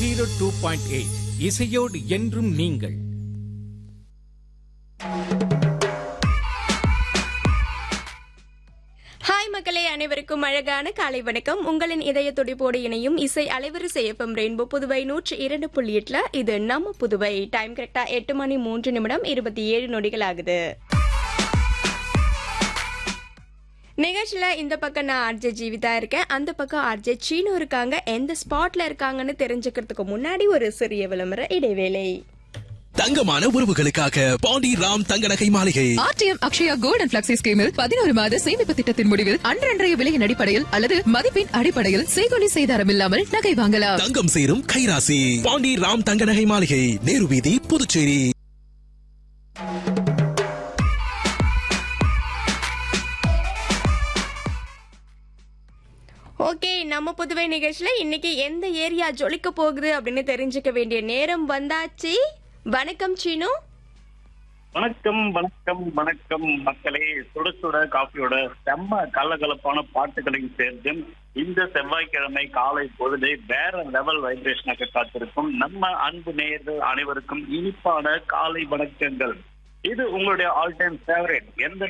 zero two point eight இசையோடு என்றும் நீங்கள் ஹாய் மக்களே அனைவருக்கும் அழகான காலை வணக்கம் உங்களின் இதய துடிப்போடு இணையும் இசை அலைவரிசை எஃப்எம் ரெயின்போ புதுவை நூற்றி இரண்டு புள்ளி எட்டுல இது நம்ம புதுவை டைம் கரெக்டா எட்டு மணி மூன்று நிமிடம் இருபத்தி ஏழு நொடிகள் ஆகுது நிகழ்ச்சியில இந்த பக்கம் நான் ஆர்ஜே ஜீவிதா இருக்கேன் அந்த பக்கம் ஆர்ஜே சீனு இருக்காங்க எந்த ஸ்பாட்ல இருக்காங்கன்னு தெரிஞ்சுக்கிறதுக்கு முன்னாடி ஒரு சிறிய விளம்பர இடைவேளை தங்கமான உறவுகளுக்காக பாண்டி ராம் தங்க நகை மாளிகை RTM Akshaya gold and flexi ஸ்கீமில் பதினோரு மாத சேமிப்பு திட்டத்தின் முடிவில் அன்றன்றைய விலையின் அடிப்படையில் அல்லது மதிப்பின் அடிப்படையில் செய்கொலி செய்தாரம் இல்லாமல் நகை வாங்கலாம் தங்கம் சேரும் கைராசி பாண்டி ராம் தங்க நகை மாளிகை நேரு வீதி புதுச்சேரி ஓகே நம்ம புதுவை நிகழ்ச்சியில இன்னைக்கு எந்த ஏரியா ஜொலிக்க போகுது அப்படின்னு தெரிஞ்சுக்க வேண்டிய நேரம் வந்தாச்சு வணக்கம் சீனு வணக்கம் வணக்கம் வணக்கம் மக்களே சுட சுட காஃபியோட செம்ம கலகலப்பான பாட்டுகளையும் சேர்த்து இந்த செவ்வாய்க்கிழமை காலை பொழுதை வேற லெவல் வைப்ரேஷனாக காத்திருக்கும் நம்ம அன்பு நேயர்கள் அனைவருக்கும் இனிப்பான காலை வணக்கங்கள் இது உங்களுடைய ஆல் டைம் ஃபேவரட் எந்த